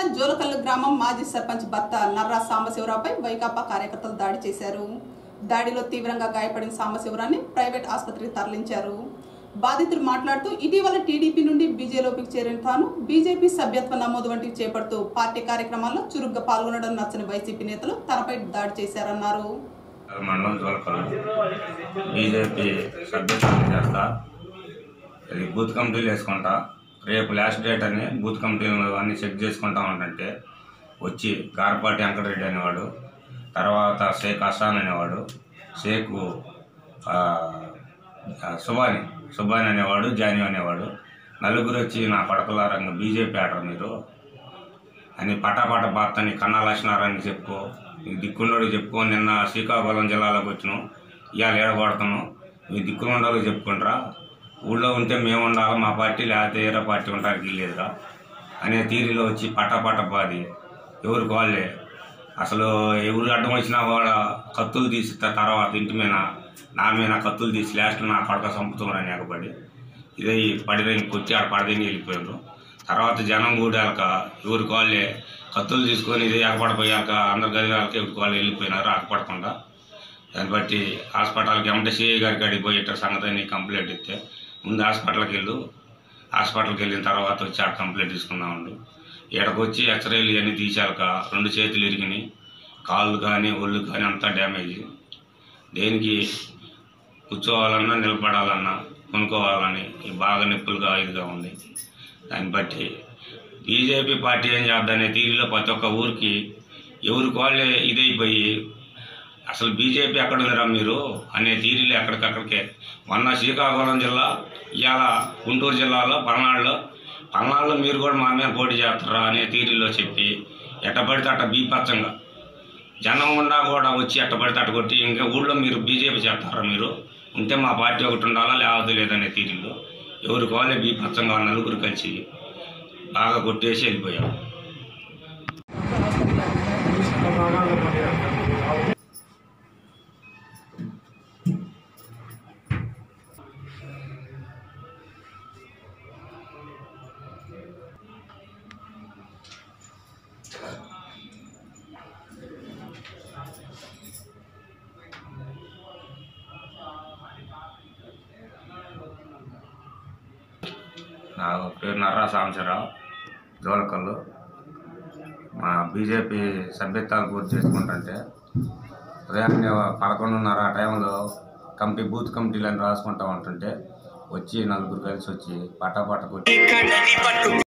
జిల్లా జోలకల్లు గ్రామం మాజీ సర్పంచ్ భర్త నర్రా సాంబశివరావుపై వైకాపా కార్యకర్తలు దాడి చేశారు దాడిలో తీవ్రంగా గాయపడిన సాంబశివరాన్ని ప్రైవేట్ ఆసుపత్రికి తరలించారు బాధితుడు మాట్లాడుతూ ఇటీవల టీడీపీ నుండి బీజేలోకి చేరిన తాను బీజేపీ సభ్యత్వ నమోదు వంటివి చేపడుతూ పార్టీ కార్యక్రమాల్లో చురుగ్గా పాల్గొనడం నచ్చని వైసీపీ నేతలు తనపై దాడి చేశారన్నారు మండలం జోలకల్లు బీజేపీ సభ్యత్వం చేస్తా ఇది బూత్ కమిటీలు వేసుకుంటా రేపు లాస్ట్ డేట్ అని బూత్ కమిటీలు అన్ని చెక్ చేసుకుంటా ఉంటుంటే వచ్చి గారపాటి వెంకటరెడ్డి అనేవాడు తర్వాత షేక్ హసాన్ అనేవాడు షేక్ ఆ, ఆ, సుబాని సుబాని అనేవాడు జాని అనేవాడు నలుగురు వచ్చి నా పడకలారంగా బీజేపీ ఆడరు మీరు అని పటాపట బాత్తని కన్నా లక్ష్మణారాయణకి చెప్పుకో ఈ దిక్కున్నోడు చెప్పుకో నిన్న శ్రీకాకుళం జిల్లాలోకి వచ్చినాం ఇవాళ ఏడబడుతున్నాం మీ దిక్కున్నోళ్ళకి చెప్పుకుంటారా ఊళ్ళో ఉంటే మేము ఉండాలి మా పార్టీ లేకపోతే వేరే పార్టీ ఉండడానికి లేదురా అనే తీరులో వచ్చి పటాపట బాది ఎవరికి వాళ్ళే అసలు ఎవరు అడ్డం వచ్చినా కూడా కత్తులు తీసి త- తర్వాత ఇంటి మీద నా మీద కత్తులు తీసి లాస్ట్ నా పడక చంపుతున్నారని ఎగబడి ఇదే ఈ పడిదని కొట్టి ఆడ పడదని వెళ్ళిపోయారు తర్వాత జనం కూడాక ఎవరికి వాళ్ళే కత్తులు తీసుకొని ఇది ఎగపడిపోయాక అందరు గదివాళ్ళకి ఎవరికి వాళ్ళు వెళ్ళిపోయినారు ఆగపడకుండా దాన్ని బట్టి హాస్పిటల్కి ఎమ్మటే సిఐ గారికి అడిగి పోయి ఇట్ట సంగతి అని కంప్లైంట్ ఇస్తే ముందు హాస్పిటల్కి వెళ్ళు హాస్పిటల్కి వెళ్ళిన తర్వాత వచ్చి ఆడ కంప్లైంట్ తీసుకుందామండు ఇక్కడికి వచ్చి ఎక్స్రేలు ఇవన్నీ తీసాక రెండు చేతులు ఇరిగినాయి కాళ్ళు కానీ ఒళ్ళు కానీ అంతా డ్యామేజ్ దేనికి కూర్చోవాలన్నా నిలబడాలన్నా కొనుక్కోవాలని బాగా నొప్పులుగా ఇదిగా ఉంది దాన్ని బట్టి బీజేపీ పార్టీ ఏం చేద్దనే తీరులో ప్రతి ఒక్క ఊరికి ఎవరికి వాళ్ళే ఇదైపోయి అసలు బీజేపీ ఎక్కడ ఉందిరా మీరు అనే తీరులో ఎక్కడికక్కడికే మొన్న శ్రీకాకుళం జిల్లా ఇవాళ గుంటూరు జిల్లాలో పల్నాడులో పల్నాడులో మీరు కూడా మా మీద పోటీ చేస్తారా అనే తీరులో చెప్పి ఎట్ట పడితే అట్ట బీపచ్చంగా జనం ఉన్నా కూడా వచ్చి ఎట్ట పడితే అట్ట కొట్టి ఇంకా ఊళ్ళో మీరు బీజేపీ చేస్తారా మీరు ఉంటే మా పార్టీ ఒకటి ఉండాలా లేకపోతే లేదనే తీరులో ఎవరికి వాళ్ళే బీపచ్చంగా నలుగురు కలిసి బాగా కొట్టేసి వెళ్ళిపోయాం నా పేరు నర్రా సాంబశివరావు జోలకల్లు మా బీజేపీ సభ్యత్వాలు పూర్తి చేసుకుంటుంటే ఉదయాన్నే పదకొండున్నర ఆ టైంలో కమిటీ బూత్ కమిటీలను రాసుకుంటా ఉంటుంటే వచ్చి నలుగురు కలిసి వచ్చి పటాపట కొట్టి